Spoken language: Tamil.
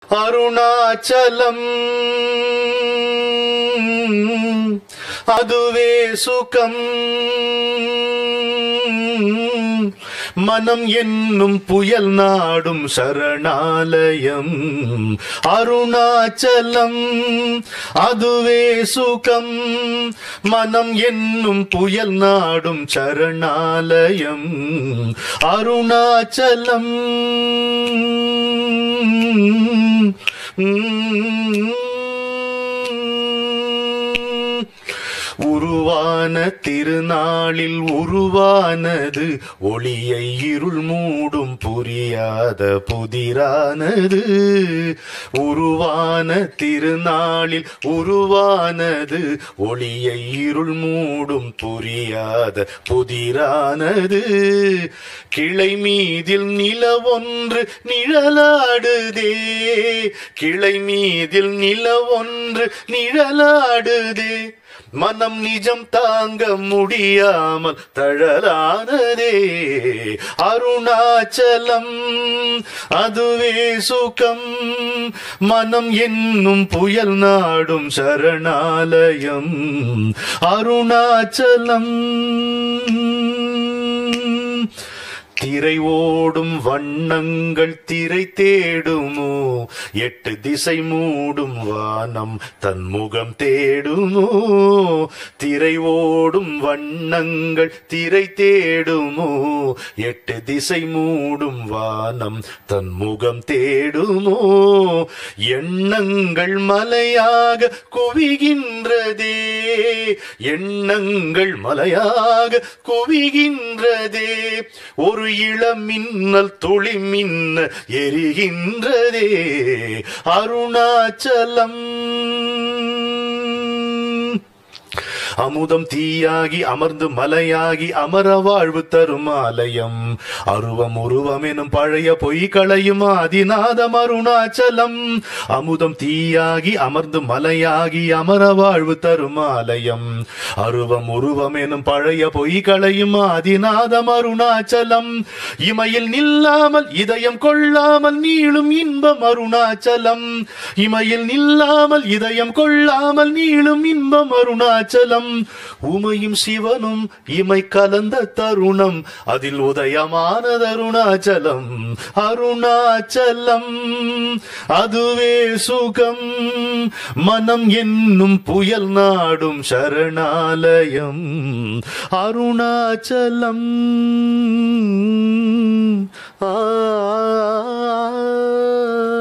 அருணாச்சலம் அதுவே சுகம் மனம் என்னும் புயல் நாடும் சரணாலயம் அருணாச்சலம் அதுவே சுகம் மனம் என்னும் புயல் நாடும் சரணாலயம் அருணாச்சலம் உருவான திருநாளில் உருவானது ஒளியை இருள் மூடும் புரியாத புதிரானது உருவான திருநாளில் உருவானது ஒளியை இருள் மூடும் புரியாத புதிரானது கிளை மீதில் நிலவொன்று நிழலாடுதே கிளை மீதில் நிலவொன்று நிழலாடுதே மனம் நிஜம் தாங்க முடியாமல் தழலானதே அருணாச்சலம் அதுவே சுகம் மனம் என்னும் புயல் நாடும் சரணாலயம் அருணாச்சலம் திரை ஓடும் வண்ணங்கள் திரை தேடுமோ எட்டு திசை மூடும் வானம் தன் முகம் தேடுமோ திரை ஓடும் வண்ணங்கள் திரை தேடுமோ எட்டு திசை மூடும் வானம் தன் முகம் தேடுமோ எண்ணங்கள் மலையாக குவிகின்றதே எண்ணங்கள் மலையாக குவிகின்றதே ஒரு இளம் மின்னல் துளி மின்ன எரிகின்றதே அருணாச்சலம் அமுதம் தீயாகி அமர்ந்து மலையாகி அமர வாழ்வு தரும் ஆலயம் அருவம் உருவம் எனும் பழைய பொய் களையும் ஆதிநாதம் அருணாச்சலம் அமுதம் தீயாகி அமர்ந்து மலையாகி அமர வாழ்வு தரும் ஆலயம் அருவம் உருவம் எனும் பழைய பொய் களையும் ஆதிநாதம் அருணாச்சலம் இமையில் நில்லாமல் இதயம் கொள்ளாமல் நீளும் இன்பம் அருணாச்சலம் இமையில் நில்லாமல் இதயம் கொள்ளாமல் நீளும் இன்பம் அருணாச்சலம் உமையும் சிவனும் இமை கலந்த தருணம் அதில் உதயமான அருணாச்சலம் அருணாச்சலம் அதுவே சுகம் மனம் என்னும் புயல் நாடும் சரணாலயம் அருணாச்சலம் ஆ